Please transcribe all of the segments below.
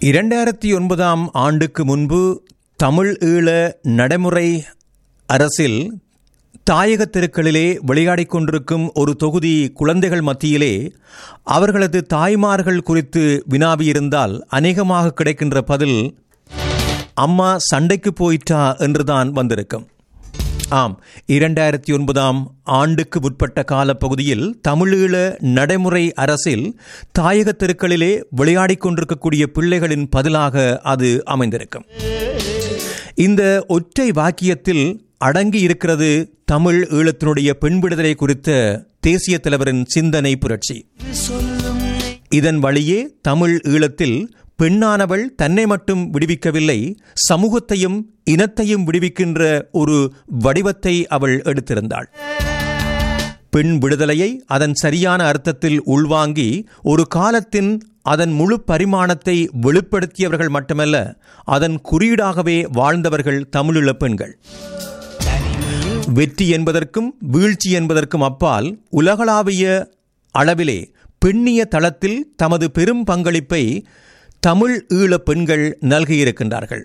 இரண்டாயிரத்தி ஒன்பதாம் ஆண்டுக்கு முன்பு தமிழ் ஈழ நடைமுறை அரசில் தாயக தெருக்களிலே விளையாடிக் கொண்டிருக்கும் ஒரு தொகுதி குழந்தைகள் மத்தியிலே அவர்களது தாய்மார்கள் குறித்து வினாவியிருந்தால் அநேகமாக கிடைக்கின்ற பதில் அம்மா சண்டைக்கு போயிட்டா என்றுதான் வந்திருக்கும் ஆம் இரண்டாயிரத்தி ஒன்பதாம் ஆண்டுக்கு முற்பட்ட காலப்பகுதியில் தமிழீழ நடைமுறை அரசில் தாயக தெருக்களிலே விளையாடிக் கொண்டிருக்கக்கூடிய பிள்ளைகளின் பதிலாக அது அமைந்திருக்கும் இந்த ஒற்றை வாக்கியத்தில் அடங்கி இருக்கிறது தமிழ் ஈழத்தினுடைய பெண் விடுதலை குறித்த தேசிய தலைவரின் சிந்தனை புரட்சி இதன் வழியே தமிழ் ஈழத்தில் பெண்ணானவள் தன்னை மட்டும் விடுவிக்கவில்லை சமூகத்தையும் இனத்தையும் விடுவிக்கின்ற ஒரு வடிவத்தை அவள் எடுத்திருந்தாள் பெண் விடுதலையை அதன் சரியான அர்த்தத்தில் உள்வாங்கி ஒரு காலத்தின் அதன் முழு பரிமாணத்தை வெளிப்படுத்தியவர்கள் மட்டுமல்ல அதன் குறியீடாகவே வாழ்ந்தவர்கள் தமிழீழ பெண்கள் வெற்றி என்பதற்கும் வீழ்ச்சி என்பதற்கும் அப்பால் உலகளாவிய அளவிலே பெண்ணிய தளத்தில் தமது பெரும் பங்களிப்பை தமிழ் ஈழ பெண்கள் நல்கியிருக்கின்றார்கள்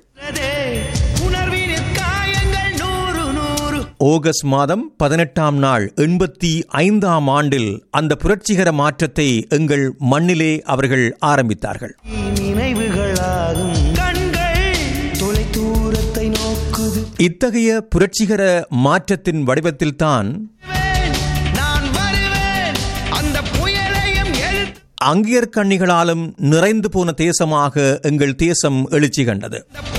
ஆகஸ்ட் மாதம் பதினெட்டாம் நாள் எண்பத்தி ஐந்தாம் ஆண்டில் அந்த புரட்சிகர மாற்றத்தை எங்கள் மண்ணிலே அவர்கள் ஆரம்பித்தார்கள் நினைவுகளாகும் கண்கள் தொலை தூரத்தை நோக்குது இத்தகைய புரட்சிகர மாற்றத்தின் வடிவத்தில்தான் நான் வருவேன் அந்த புயலையும் எழு அங்கியர் கண்ணிகளாலும் நிறைந்து போன தேசமாக எங்கள் தேசம் எழுச்சி கண்டது அந்த